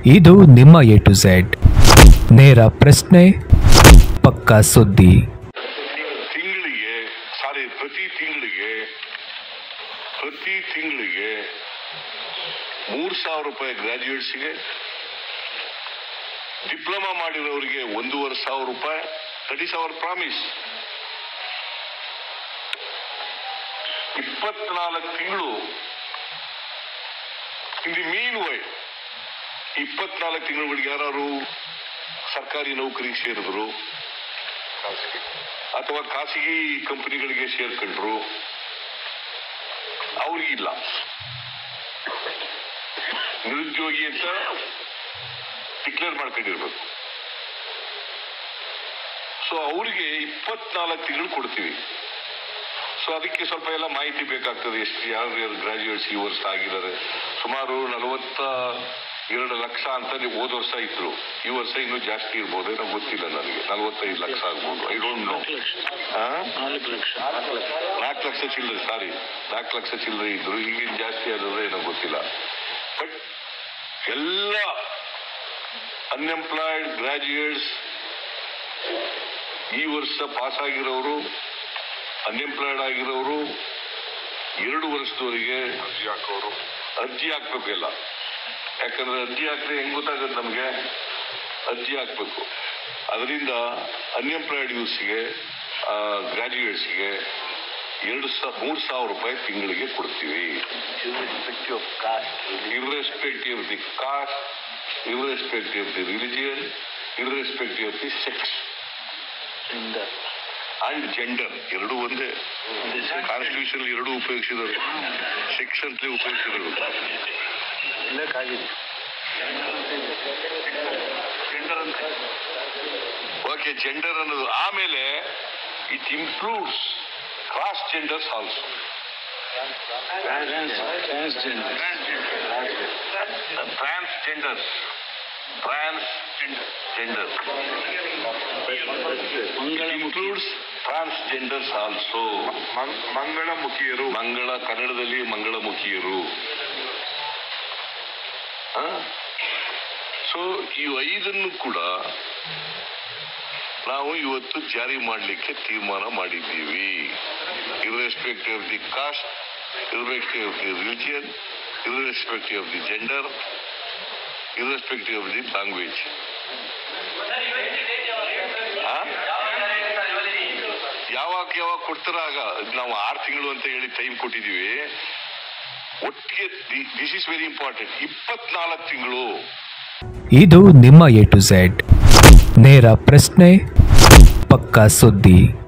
ಇದು ನಿಮ್ಮ A to Z ನೇರ ಪ್ರಶ್ನೆ ಪಕ್ಕಾ ಸುದ್ದಿ ತಿಂಗಳಿಗೆ ಸಾರಿ ಪ್ರತಿ ತಿಂಗಳಿಗೆ ಪ್ರತಿ ತಿಂಗಳಿಗೆ ಮೂರ್ ಸಾವಿರ ರೂಪಾಯಿ ಗ್ರಾಜ್ಯುಯೇಟ್ಸ್ಗೆ ಡಿಪ್ಲೊಮಾ ಮಾಡಿರೋರಿಗೆ ಒಂದೂವರೆ ಸಾವಿರ ರೂಪಾಯಿ ದಟ್ ಇಸ್ ಅವರ್ ಪ್ರಾಮಿಸ್ ಇಪ್ಪತ್ನಾಲ್ಕು ತಿಂಗಳು ಇನ್ ದಿ ಮೀನ್ ವೈ ಇಪ್ಪತ್ನಾಲ್ಕು ತಿಂಗಳಿಗೆ ಯಾರು ಸರ್ಕಾರಿ ನೌಕರಿಗೆ ಸೇರಿದ್ರು ಅಥವಾ ಖಾಸಗಿ ಕಂಪನಿಗಳಿಗೆ ಸೇರ್ಕೊಂಡ್ರು ಅವ್ರಿಗಿಲ್ಲ ನಿರುದ್ಯೋಗಿ ಅಂತ ಡಿಕ್ಲೇರ್ ಮಾಡ್ಕೊಂಡಿರ್ಬೇಕು ಸೊ ಅವರಿಗೆ ಇಪ್ಪತ್ನಾಲ್ಕು ತಿಂಗಳು ಕೊಡ್ತೀವಿ ಸೊ ಅದಕ್ಕೆ ಸ್ವಲ್ಪ ಎಲ್ಲ ಮಾಹಿತಿ ಬೇಕಾಗ್ತದೆ ಎಷ್ಟು ಯಾರು ಯಾರು ಗ್ರಾಜುಯೇಟ್ಸ್ ಈ ವರ್ಷ ಆಗಿದ್ದಾರೆ ಸುಮಾರು ನಲವತ್ತ ಎರಡು ಲಕ್ಷ ಅಂತ ನೀವು ಹೋದ ವರ್ಷ ಇದ್ರು ಈ ವರ್ಷ ಇನ್ನೂ ಜಾಸ್ತಿ ಇರ್ಬೋದು ಏನೋ ಗೊತ್ತಿಲ್ಲ ನನಗೆ ನಲವತ್ತೈದು ಲಕ್ಷ ಆಗ್ಬೋದು ಐ ಡೋಂಟ್ ನೋ ನಾಲ್ಕು ಲಕ್ಷ ನಾಲ್ಕು ಲಕ್ಷ ಚಿಲ್ಲರೆ ಸಾರಿ ನಾಲ್ಕು ಲಕ್ಷ ಚಿಲ್ಲರೆ ಇದ್ರು ಈಗಿನ ಜಾಸ್ತಿ ಆದ್ರೆ ಏನೋ ಗೊತ್ತಿಲ್ಲ ಬಟ್ ಎಲ್ಲ ಅನ್ಎಂಪ್ಲಾಯ್ಡ್ ಗ್ರಾಜುಯೇಟ್ಸ್ ಈ ವರ್ಷ ಪಾಸ್ ಆಗಿರೋರು ಅನ್ಎಂಪ್ಲಾಯ್ಡ್ ಆಗಿರೋರು ಎರಡು ವರ್ಷದವರೆಗೆ ಅರ್ಜಿ ಹಾಕೋರು ಅರ್ಜಿ ಹಾಕ್ಬೇಕು ಎಲ್ಲ ಯಾಕಂದ್ರೆ ಅರ್ಜಿ ಹಾಕಿದ್ರೆ ಹೆಂಗ್ ಗೊತ್ತಾಗುತ್ತೆ ನಮಗೆ ಅರ್ಜಿ ಹಾಕ್ಬೇಕು ಅದರಿಂದ ಅನ್ಎಂಪ್ಲಾಯ್ಡ್ ಯೂಸ್ಗೆ ಗ್ರಾಜುಯೇಟ್ಸ್ಗೆ ಎರಡು ಸಾ ಮೂರು ಸಾವಿರ ರೂಪಾಯಿ ತಿಂಗಳಿಗೆ ಕೊಡ್ತೀವಿ irrespective of caste, irrespective of the caste, irrespective of the religion, irrespective of the sex gender. And gender ಎರಡು ಒಂದೇ ಕಾನ್ಸ್ಟಿಟ್ಯೂಷನ್ ಎರಡು ಉಪಯೋಗಿಸಿದರು ಸೆಕ್ಸ್ ಅಂತಲೇ ಉಪಯೋಗಿಸಿದರು ಇಲ್ಲಕ್ಕಾಗಿದೆ ಓಕೆ ಜೆಂಡರ್ ಅನ್ನೋದು ಆಮೇಲೆ it improves cross genders also transgender. Transgenders transgender includes transgenders also ಮಂಗಳಮುಖಿಯರು ಮಂಗಳ ಕನ್ನಡದಲ್ಲಿ ಮಂಗಳಮುಖಿಯರು so ಈ ಐದನ್ನು ಕೂಡ ನಾವು ಇವತ್ತು ಜಾರಿ ಮಾಡಲಿಕ್ಕೆ ತೀರ್ಮಾನ ಮಾಡಿದ್ದೀವಿ irrespective of the caste irrespective of the religion irrespective of the gender irrespective of the language ಯಾವಾಗ ಯಾವಾಗ ಕೊಡ್ತಾರ ಆಗ ನಾವು ಆರು ತಿಂಗಳು ಅಂತ ಹೇಳಿ ಟೈಮ್ ಕೊಟ್ಟಿದೀವಿ ಒಟ್ಟಿಗೆ ದಿಸ್ ಇಸ್ ವೆರಿ ಇಂಪಾರ್ಟೆಂಟ್ ಇಪ್ಪತ್ನಾಲ್ಕು ತಿಂಗಳು ಇದು ನಿಮ್ಮ ಎ ಟು ಝೆಡ್ ನೇರ ಪ್ರಶ್ನೆ ಪಕ್ಕಾ ಸುದ್ದಿ